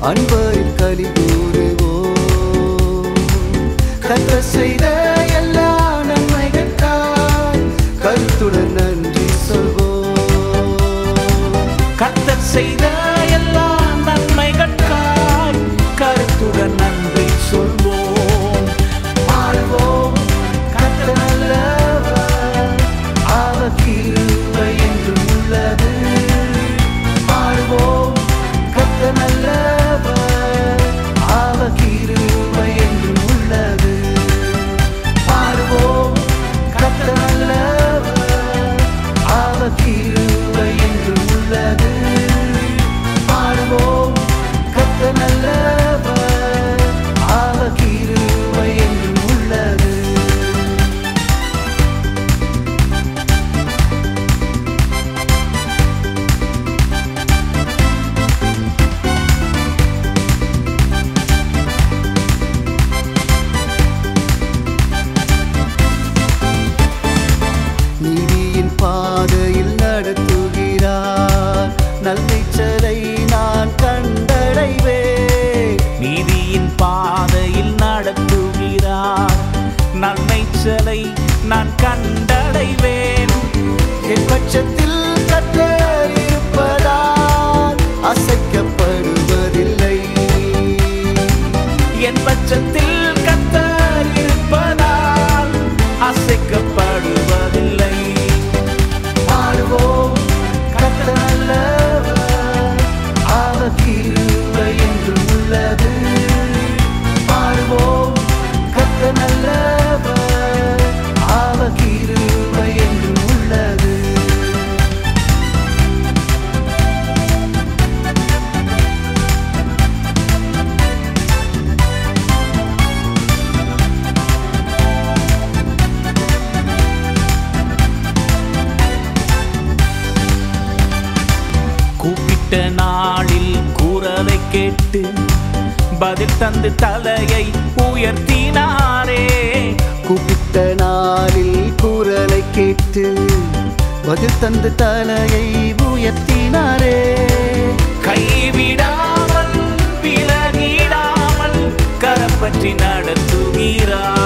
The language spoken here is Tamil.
அன்பரில் கலி கூறுவோம் கத்த செய்த எல்லா நன்மைகளுக்காய் கருத்துடன் நன்றி சொல்வோம் கர்த்தர் செய்த எல்லா நன்மைகளுக்காய் கருத்துடன் நன்றி சொல்வோம் பாடுவோம் கத்த நல்லவர் அவர் கிருபை என்றும் உள்ளது பாடுவோம் கத்த நல்லவர் அவர் கிருபை என்றும் உள்ளது பாடுவோம் கத்த நல்லவர் அவர் கிருபை என்றும் உள்ளது பாடுவோம் கத்த நல்லவர் அவர் கிருபை என்றும் உள்ளது நீதியின் பாதையில் நடத்துகிறார் நல்மைச்சலை நான் கண்டடைவேன் நீதியின் பாதையில் நடத்துகிறார் நன்மை சிலை நான் கண்டடைவேன் என் பட்சத்தில் கத்தர் இருப்பதால் அசைக்கப்படுவதில்லை என் பட்சத்தில் கத்தர் இருப்பதால் அசைக்கப்படுவதில்லை பாடுவோம் கத்தர் நல்லவர் அவர் கிருபை என்றும் உள்ளது பாடுவோம் கத்தர் நல்லவர் அவர் கிருபை என்றும் உள்ளது கூப்பிட்ட நாளில் குரலை கேட்டு பதில் தந்து தலையை உயர்த்தினாரே கூப்பிட்ட நாளில் குரலை கேட்டு பதில் தந்து தலையை உயர்த்தினாரே கைவிடாமல் விலகிடாமல் கரம் பற்றி நடத்துகிறார்